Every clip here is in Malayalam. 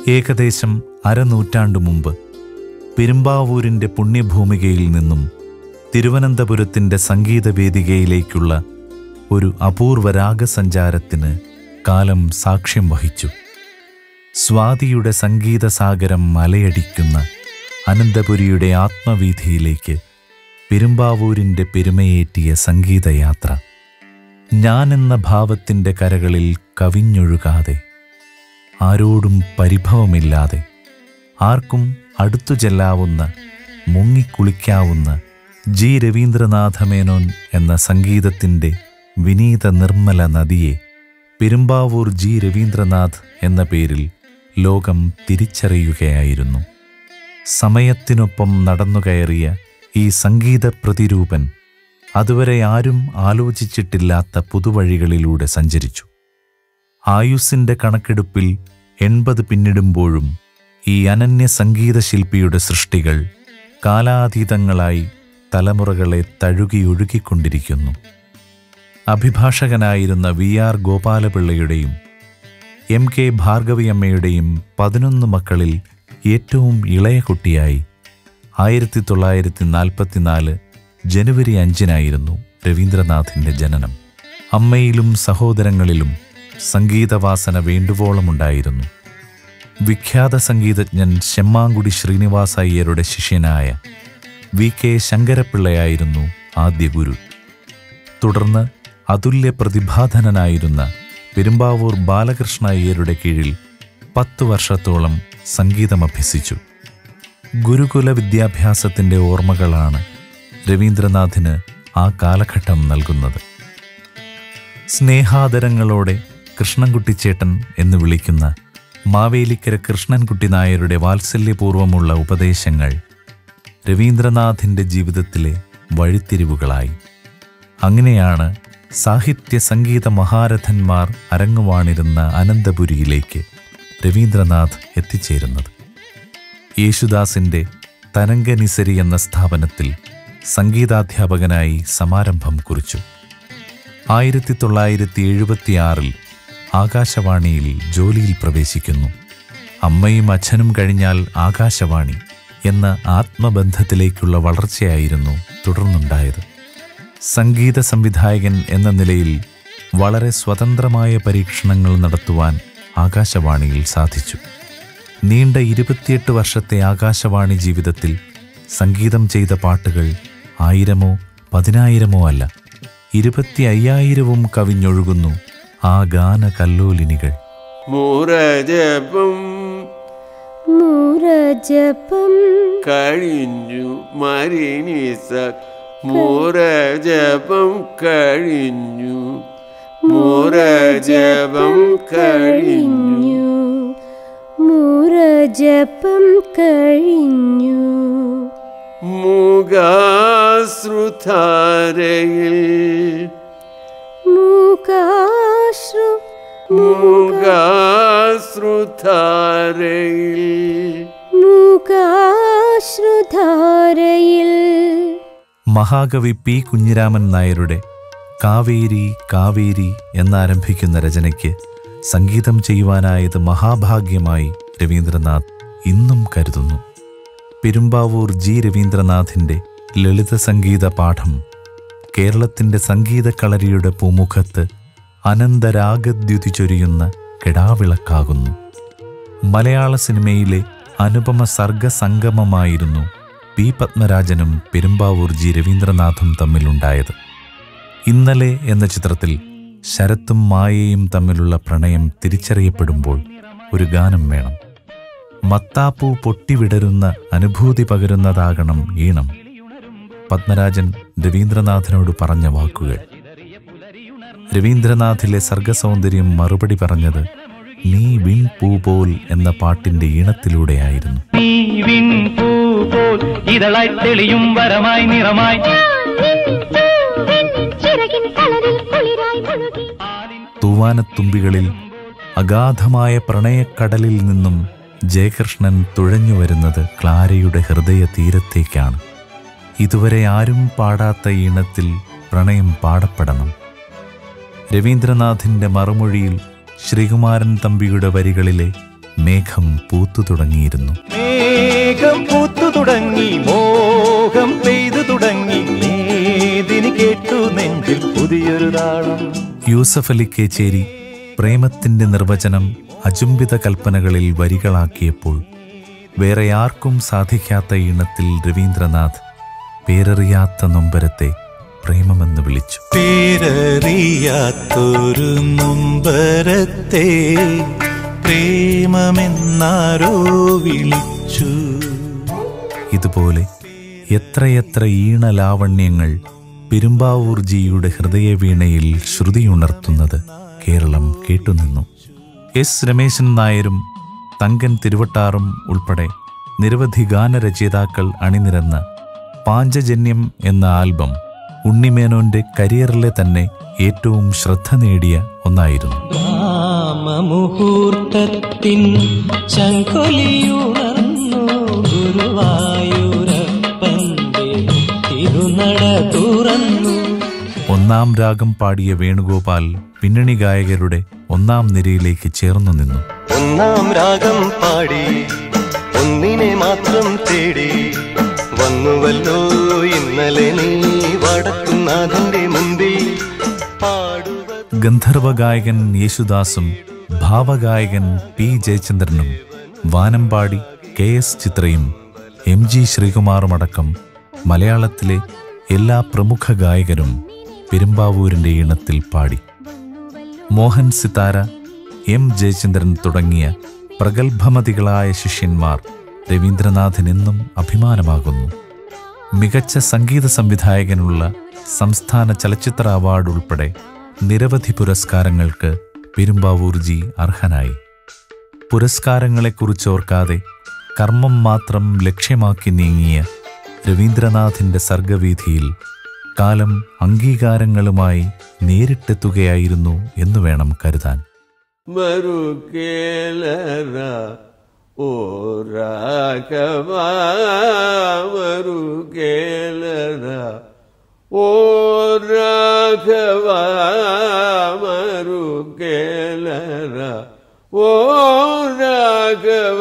ഏകദേശം അരനൂറ്റാണ്ടു മുമ്പ് പെരുമ്പാവൂരിൻ്റെ പുണ്യഭൂമികയിൽ നിന്നും തിരുവനന്തപുരത്തിൻ്റെ സംഗീതവേദികയിലേക്കുള്ള ഒരു അപൂർവ രാഗസഞ്ചാരത്തിന് കാലം സാക്ഷ്യം വഹിച്ചു സ്വാതിയുടെ സംഗീതസാഗരം മലയടിക്കുന്ന അനന്തപുരിയുടെ ആത്മവീഥിയിലേക്ക് പെരുമ്പാവൂരിൻ്റെ പെരുമയേറ്റിയ സംഗീതയാത്ര ഞാനെന്ന ഭാവത്തിൻ്റെ കരകളിൽ കവിഞ്ഞൊഴുകാതെ ആരോടും പരിഭവമില്ലാതെ ആർക്കും അടുത്തു ചെല്ലാവുന്ന മുങ്ങിക്കുളിക്കാവുന്ന ജി രവീന്ദ്രനാഥ മേനോൻ എന്ന സംഗീതത്തിൻ്റെ വിനീത നിർമ്മല നദിയെ പെരുമ്പാവൂർ ജി രവീന്ദ്രനാഥ് എന്ന പേരിൽ ലോകം തിരിച്ചറിയുകയായിരുന്നു സമയത്തിനൊപ്പം നടന്നുകയറിയ ഈ സംഗീത പ്രതിരൂപൻ അതുവരെ ആരും ആലോചിച്ചിട്ടില്ലാത്ത പുതുവഴികളിലൂടെ സഞ്ചരിച്ചു ആയുസ്സിന്റെ കണക്കെടുപ്പിൽ എൺപത് പിന്നിടുമ്പോഴും ഈ അനന്യ സംഗീത ശില്പിയുടെ സൃഷ്ടികൾ കാലാതീതങ്ങളായി തലമുറകളെ തഴുകിയൊഴുകിക്കൊണ്ടിരിക്കുന്നു അഭിഭാഷകനായിരുന്ന വി ആർ ഗോപാലപിള്ളയുടെയും എം കെ ഭാർഗവിയമ്മയുടെയും പതിനൊന്ന് മക്കളിൽ ഏറ്റവും ഇളയ കുട്ടിയായി ആയിരത്തി തൊള്ളായിരത്തി നാൽപ്പത്തിനാല് ജനുവരി അഞ്ചിനായിരുന്നു രവീന്ദ്രനാഥിൻ്റെ ജനനം അമ്മയിലും സഹോദരങ്ങളിലും സംഗീതവാസന വേണ്ടുവോളമുണ്ടായിരുന്നു വിഖ്യാത സംഗീതജ്ഞൻ ശെമ്മാങ്കുടി ശ്രീനിവാസ അയ്യരുടെ ശിഷ്യനായ വി കെ ശങ്കരപ്പിള്ളയായിരുന്നു ആദ്യ ഗുരു തുടർന്ന് അതുല്യ പ്രതിഭാധനനായിരുന്ന പെരുമ്പാവൂർ ബാലകൃഷ്ണ അയ്യരുടെ കീഴിൽ പത്തു വർഷത്തോളം സംഗീതം അഭ്യസിച്ചു ഗുരുകുല വിദ്യാഭ്യാസത്തിൻ്റെ ഓർമ്മകളാണ് രവീന്ദ്രനാഥിന് ആ കാലഘട്ടം നൽകുന്നത് സ്നേഹാദരങ്ങളോടെ കൃഷ്ണൻകുട്ടിച്ചേട്ടൻ എന്ന് വിളിക്കുന്ന മാവേലിക്കര കൃഷ്ണൻകുട്ടി നായരുടെ വാത്സല്യപൂർവമുള്ള ഉപദേശങ്ങൾ രവീന്ദ്രനാഥിൻ്റെ ജീവിതത്തിലെ വഴിത്തിരിവുകളായി അങ്ങനെയാണ് സാഹിത്യ സംഗീത മഹാരഥന്മാർ അരങ്ങുവാണിരുന്ന അനന്തപുരിയിലേക്ക് രവീന്ദ്രനാഥ് എത്തിച്ചേരുന്നത് യേശുദാസിൻ്റെ തരംഗനിസരി എന്ന സ്ഥാപനത്തിൽ സംഗീതാധ്യാപകനായി സമാരംഭം കുറിച്ചു ആയിരത്തി തൊള്ളായിരത്തി എഴുപത്തിയാറിൽ ആകാശവാണിയിൽ ജോലിയിൽ പ്രവേശിക്കുന്നു അമ്മയും അച്ഛനും കഴിഞ്ഞാൽ ആകാശവാണി എന്ന ആത്മബന്ധത്തിലേക്കുള്ള വളർച്ചയായിരുന്നു തുടർന്നുണ്ടായത് സംഗീത സംവിധായകൻ എന്ന നിലയിൽ വളരെ സ്വതന്ത്രമായ പരീക്ഷണങ്ങൾ നടത്തുവാൻ ആകാശവാണിയിൽ സാധിച്ചു നീണ്ട ഇരുപത്തിയെട്ട് വർഷത്തെ ആകാശവാണി ജീവിതത്തിൽ സംഗീതം ചെയ്ത പാട്ടുകൾ ആയിരമോ പതിനായിരമോ അല്ല ഇരുപത്തി അയ്യായിരവും കവിഞ്ഞൊഴുകുന്നു ആ ഗാന കല്ലോലിനികൾ മുറജപം മുറജപം കഴിഞ്ഞു മരിനിസ മുറജപം കഴിഞ്ഞു മുറജപം കഴിഞ്ഞു മുറജപം കഴിഞ്ഞു മുഖാശ്രുധാരയിൽ മൂകാശ്രു മുഖാശ്രുധാരയിൽ മൂകാശ്രുധാരയിൽ മഹാകവി പി കുഞ്ഞിരാമൻ നായരുടെ കാവേരി കാവേരി എന്നാരംഭിക്കുന്ന രചനയ്ക്ക് സംഗീതം ചെയ്യുവാനായത് മഹാഭാഗ്യമായി രവീന്ദ്രനാഥ് ഇന്നും കരുതുന്നു പെരുമ്പാവൂർ ജി രവീന്ദ്രനാഥിൻ്റെ ലളിത സംഗീത പാഠം കേരളത്തിൻ്റെ സംഗീതക്കളരിയുടെ പൂമുഖത്ത് അനന്തരാഗദ്യുതി ചൊരിയുന്ന കെടാവിളക്കാകുന്നു മലയാള സിനിമയിലെ അനുപമ സർഗസംഗമമായിരുന്നു പി പത്മരാജനും പെരുമ്പാവൂർ ജി രവീന്ദ്രനാഥും തമ്മിലുണ്ടായത് ഇന്നലെ എന്ന ചിത്രത്തിൽ ശരത്തും മായയും തമ്മിലുള്ള പ്രണയം തിരിച്ചറിയപ്പെടുമ്പോൾ ഒരു ഗാനം വേണം മത്താപ്പൂ പൊട്ടിവിടരുന്ന അനുഭൂതി പകരുന്നതാകണം ഈണം പത്മരാജൻ രവീന്ദ്രനാഥിനോട് പറഞ്ഞ വാക്കുകൾ രവീന്ദ്രനാഥിലെ സർഗസൗന്ദര്യം മറുപടി പറഞ്ഞത് നീ വിൺ പൂ പോൽ എന്ന പാട്ടിന്റെ ഈണത്തിലൂടെയായിരുന്നു നീ വിൺ പൂ പോൽ ഇതളായി തെളിയും വരമായി നിറമായി ചിറകിൻ കളറിൽ കുളിരായി മുഴുകി തൂവാനത്തുമ്പികളിൽ അഗാധമായ പ്രണയക്കടലിൽ നിന്നും ജയകൃഷ്ണൻ തുഴഞ്ഞു വരുന്നത് ക്ലാരയുടെ ഹൃദയ തീരത്തേക്കാണ് ഇതുവരെ ആരും പാടാത്ത ഈണത്തിൽ പ്രണയം പാടപ്പെടണം രവീന്ദ്രനാഥിൻ്റെ മറുമൊഴിയിൽ ശ്രീകുമാരൻ തമ്പിയുടെ വരികളിലെ മേഘം പൂത്തു തുടങ്ങിയിരുന്നു മേഘം പൂത്തു തുടങ്ങി മോഹം പെയ്തു തുടങ്ങി ഏതിന് കേട്ടു നെഞ്ചിൽ പുതിയൊരു താളം യൂസഫ് അലി കേച്ചേരി പ്രേമത്തിന്റെ നിർവചനം അചുംബിത കൽപ്പനകളിൽ വരികളാക്കിയപ്പോൾ വേറെ ആർക്കും സാധിക്കാത്ത ഈണത്തിൽ രവീന്ദ്രനാഥ് പേരറിയാത്ത നൊമ്പരത്തെ പ്രേമമെന്ന് വിളിച്ചു പേരറിയാത്തൊരു നൊമ്പരത്തെ പ്രേമമെന്നാരോ വിളിച്ചു ഇതുപോലെ എത്രയെത്ര ഈണലാവണ്യങ്ങൾ പെരുമ്പാവൂർജിയുടെ ഹൃദയവീണയിൽ ശ്രുതിയുണർത്തുന്നത് കേരളം കേട്ടുനിന്നു എസ് രമേശൻ നായരും തങ്കൻ തിരുവട്ടാറും ഉൾപ്പെടെ നിരവധി ഗാനരചയിതാക്കൾ അണിനിരന്ന പാഞ്ചജന്യം എന്ന ആൽബം ഉണ്ണിമേനോന്റെ കരിയറിലെ തന്നെ ഏറ്റവും ശ്രദ്ധ നേടിയ ഒന്നായിരുന്നു രാമമുഹൂർത്തത്തിൻ ചങ്കൊലിയുണർന്നു ഗുരുവായൂരപ്പന്റെ തിരുനട തുറന്നു ഒന്നാം രാഗം പാടിയ വേണുഗോപാൽ പിന്നണി ഗായകരുടെ ഒന്നാം നിരയിലേക്ക് ചേർന്നു നിന്നു ഒന്നാം രാഗം പാടി ഒന്നിനെ മാത്രം തേടി വന്നുവല്ലോ ഇന്നലെ നീ വടക്കുന്നാഥന്റെ മുമ്പിൽ പാടുവ ഗന്ധർവ ഗായകൻ യേശുദാസും ഭാവഗായകൻ പി ജയചന്ദ്രനും വാനമ്പാടി കെ എസ് ചിത്രയും എം ജി ശ്രീകുമാറുമടക്കം മലയാളത്തിലെ എല്ലാ പ്രമുഖ ഗായകരും പെരുമ്പാവൂരിന്റെ ഈണത്തിൽ പാടി മോഹൻ സിതാര എം ജയചന്ദ്രൻ തുടങ്ങിയ പ്രഗത്ഭമതികളായ ശിഷ്യന്മാർ രവീന്ദ്രനാഥിനെന്നും അഭിമാനമാകുന്നു മികച്ച സംഗീത സംവിധായകനുള്ള സംസ്ഥാന ചലച്ചിത്ര അവാർഡ് ഉൾപ്പെടെ നിരവധി പുരസ്കാരങ്ങൾക്ക് പെരുമ്പാവൂർജി അർഹനായി പുരസ്കാരങ്ങളെക്കുറിച്ചോർക്കാതെ കർമ്മം മാത്രം ലക്ഷ്യമാക്കി നീങ്ങിയ രവീന്ദ്രനാഥിന്റെ സർഗവീഥിയിൽ കാലം അംഗീകാരങ്ങളുമായി നേരിട്ടെത്തുകയായിരുന്നു എന്നു വേണം കരുതാൻ മറുകേലര ഓ രാഘവ മറുകേലര ഓ രാഘവ മറുകേലര ഓ രാഘവ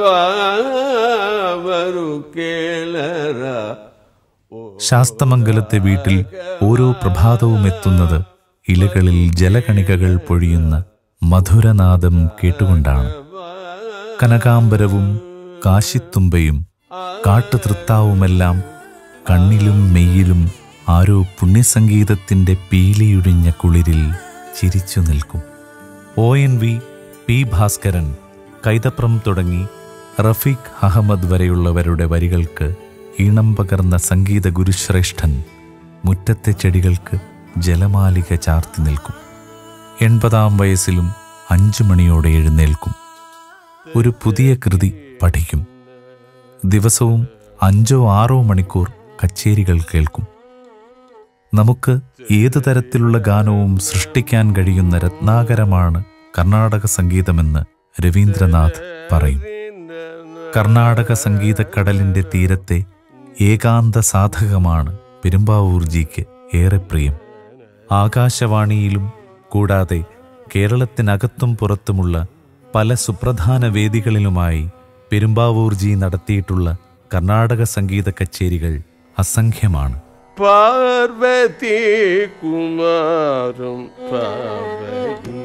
മറുകേലര ശാസ്തമംഗലത്തെ വീട്ടിൽ ഓരോ പ്രഭാതവും എത്തുന്നത് ഇലകളിൽ ജലകണികകൾ പൊഴിയുന്ന മധുരനാദം കേട്ടുകൊണ്ടാണ് കനകാംബരവും കാശിത്തുമ്പയും കാട്ടുതൃത്താവുമെല്ലാം കണ്ണിലും മെയ്യിലും ആരോ പുണ്യസംഗീതത്തിന്റെ പീലിയുടിഞ്ഞ കുളിരിൽ ചിരിച്ചു നിൽക്കും O N V P Bhaskaran Kaithapram തുടങ്ങി റഫീഖ് അഹമ്മദ് വരെയുള്ളവരുടെ വരികൾക്ക് ഈണം പകർന്ന സംഗീത ഗുരുശ്രേഷ്ഠൻ മുറ്റത്തെ ചെടികൾക്ക് ജലമാലിക ചാർത്തി നിൽക്കും എൺപതാം വയസ്സിലും അഞ്ചു മണിയോടെ എഴുന്നേൽക്കും ഒരു പുതിയ കൃതി പഠിക്കും ദിവസവും അഞ്ചോ ആറോ മണിക്കൂർ കച്ചേരികൾ കേൾക്കും നമുക്ക് ഏതു തരത്തിലുള്ള ഗാനവും സൃഷ്ടിക്കാൻ കഴിയുന്ന രത്നാകരമാണ് കർണാടക സംഗീതമെന്ന് രവീന്ദ്രനാഥ് പറയും കർണാടക സംഗീതക്കടലിന്റെ തീരത്തെ ഏകാന്ത സാധകമാണ് പെരുമ്പാവൂർജിക്ക് ഏറെ പ്രിയം ആകാശവാണിയിലും കൂടാതെ കേരളത്തിനകത്തും പുറത്തുമുള്ള പല സുപ്രധാന വേദികളിലുമായി പെരുമ്പാവൂർജി നടത്തിയിട്ടുള്ള കർണാടക സംഗീത കച്ചേരികൾ അസംഖ്യമാണ് പാർവതി കുമാരം പാർവതി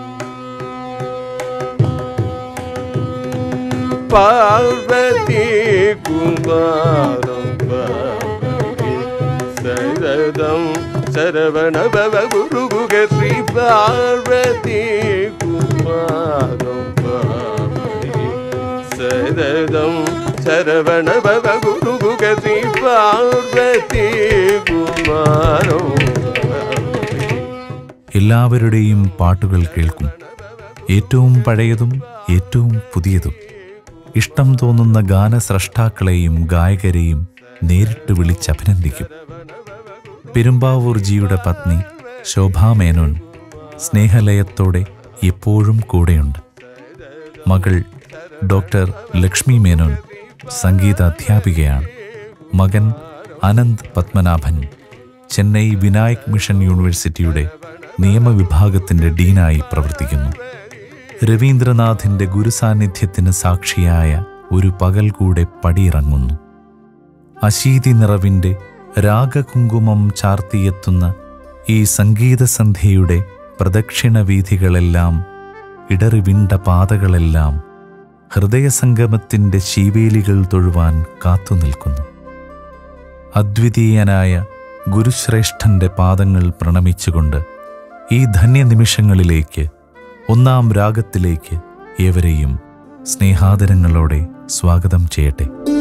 പാർവതി കുമാരം പാർവതി സരദം ശരവണ ഭവ ഗുരുഗുഗ ശ്രീ പാർവതി കുമാരം പാർവതി സരദം ശരവണ ഭവ ഗുരുഗുഗ ശ്രീ പാർവതി കുമാരം പാർവതി എല്ലാവരുടെയും പാട്ടുകൾ കേൾക്കും ഏറ്റവും പഴയതും ഏറ്റവും പുതിയതും ഇഷ്ടം തോന്നുന്ന ഗാനസ്രഷ്ടാക്കളെയും ഗായകരെയും നേരിട്ട് വിളിച്ചഭിനന്ദിക്കും പെരുമ്പാവൂർജിയുടെ പത്നി ശോഭാ മേനോൻ സ്നേഹലയത്തോടെ എപ്പോഴും കൂടെയുണ്ട് മകൾ ഡോക്ടർ ലക്ഷ്മി മേനോൻ സംഗീത അധ്യാപികയാണ് മകൻ അനന്ത് പത്മനാഭൻ ചെന്നൈ വിനായക് മിഷൻ യൂണിവേഴ്സിറ്റിയുടെ നിയമവിഭാഗത്തിന്റെ ഡീനായി പ്രവർത്തിക്കുന്നു രവീന്ദ്രനാഥിന്റെ ഗുരുസാന്നിധ്യത്തിന് സാക്ഷിയായ ഒരു പകൽ കൂടെ പടിയിറങ്ങുന്നു അശീതി നിറവിൻ്റെ രാഗകുങ്കുമം ചാർത്തിയെത്തുന്ന ഈ സംഗീതസന്ധ്യയുടെ പ്രദക്ഷിണ വീഥികളെല്ലാം ഇടറിവിണ്ട പാതകളെല്ലാം ഹൃദയസംഗമത്തിൻ്റെ ശീവേലികൾ തൊഴുവാൻ കാത്തുനിൽക്കുന്നു അദ്വിതീയനായ ഗുരുശ്രേഷ്ഠന്റെ പാദങ്ങൾ പ്രണമിച്ചുകൊണ്ട് ഈ ധന്യനിമിഷങ്ങളിലേക്ക് ഒന്നാം രാഗത്തിലേക്ക് ഏവരെയും സ്നേഹാദരങ്ങളോടെ സ്വാഗതം ചെയ്യട്ടെ